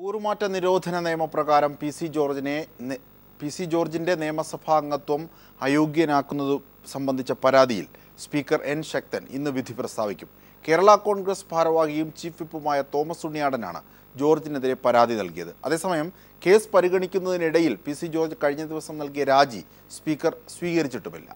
കൂറുമാറ്റ നിരോധന നിയമപ്രകാരം P C ജോർജിനെ നെ- പി സി ജോർജിന്റെ നിയമസഭാ അംഗത്വം അയോഗ്യനാക്കുന്നത് സംബന്ധിച്ച പരാതിയിൽ സ്പീക്കർ എൻ ശക്തൻ ഇന്ന് വിധി പ്രസ്താവിക്കും കേരള കോൺഗ്രസ് ഭാരവാഹിയും ചീഫ് വിപ്പുമായ തോമസ് ഉണ്ണിയാടനാണ് ജോർജിനെതിരെ പരാതി നൽകിയത് അതേസമയം കേസ് പരിഗണിക്കുന്നതിനിടയിൽ പി സി ജോർജ് കഴിഞ്ഞ ദിവസം നൽകിയ രാജി സ്പീക്കർ സ്വീകരിച്ചിട്ടുമില്ല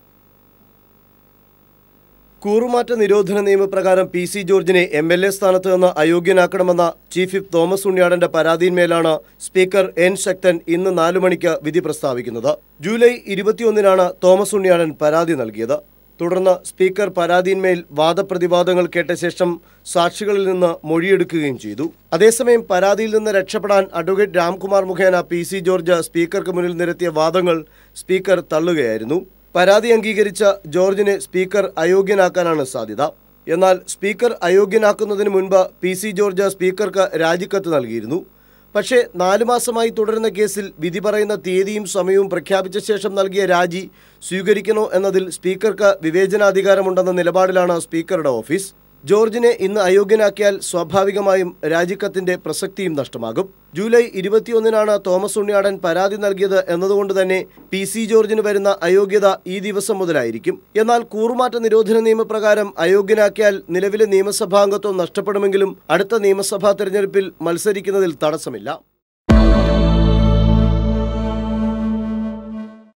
കൂറുമാറ്റ നിരോധന നിയമപ്രകാരം പി സി ജോർജിനെ എം എൽ എ സ്ഥാനത്ത് നിന്ന് അയോഗ്യനാക്കണമെന്ന ചീഫ് വിപ്പ് തോമസ് ഉണ്ണിയാടന്റെ പരാതിയിന്മേലാണ് സ്പീക്കർ എൻ ശക്തൻ ഇന്ന് നാലു മണിക്ക് വിധി പ്രസ്താവിക്കുന്നത് ജൂലൈ ഇരുപത്തിയൊന്നിനാണ് തോമസ് ഉണ്ണിയാടൻ പരാതി നൽകിയത് തുടർന്ന് സ്പീക്കർ പരാതിയിന്മേൽ വാദപ്രതിവാദങ്ങൾ കേട്ട ശേഷം സാക്ഷികളിൽ നിന്ന് മൊഴിയെടുക്കുകയും ചെയ്തു അതേസമയം പരാതിയിൽ നിന്ന് രക്ഷപ്പെടാൻ അഡ്വക്കേറ്റ് രാംകുമാർ മുഖേന പി സി ജോർജ് സ്പീക്കർക്ക് മുന്നിൽ നിരത്തിയ വാദങ്ങൾ സ്പീക്കർ തള്ളുകയായിരുന്നു പരാതി അംഗീകരിച്ച ജോർജിനെ സ്പീക്കർ അയോഗ്യനാക്കാനാണ് സാധ്യത എന്നാൽ സ്പീക്കർ അയോഗ്യനാക്കുന്നതിന് മുൻപ് പി സി ജോർജ് സ്പീക്കർക്ക് രാജിക്കത്ത് നൽകിയിരുന്നു പക്ഷേ നാലു മാസമായി തുടരുന്ന കേസിൽ വിധി പറയുന്ന തീയതിയും സമയവും പ്രഖ്യാപിച്ച ശേഷം നൽകിയ രാജി സ്വീകരിക്കണോ എന്നതിൽ സ്പീക്കർക്ക് വിവേചനാധികാരമുണ്ടെന്ന നിലപാടിലാണ് സ്പീക്കറുടെ ഓഫീസ് ജോർജിനെ ഇന്ന് അയോഗ്യനാക്കിയാൽ സ്വാഭാവികമായും രാജിക്കത്തിന്റെ പ്രസക്തിയും നഷ്ടമാകും ജൂലൈ ഇരുപത്തിയൊന്നിനാണ് തോമസ് ഉണ്ണിയാടൻ പരാതി നൽകിയത് എന്നതുകൊണ്ട് തന്നെ പി സി ജോർജിന് വരുന്ന അയോഗ്യത ഈ ദിവസം മുതലായിരിക്കും എന്നാൽ കൂറുമാറ്റ നിരോധന നിയമപ്രകാരം അയോഗ്യനാക്കിയാൽ നിലവിലെ നിയമസഭാംഗത്വം നഷ്ടപ്പെടുമെങ്കിലും അടുത്ത നിയമസഭാ തെരഞ്ഞെടുപ്പിൽ മത്സരിക്കുന്നതിൽ തടസ്സമില്ല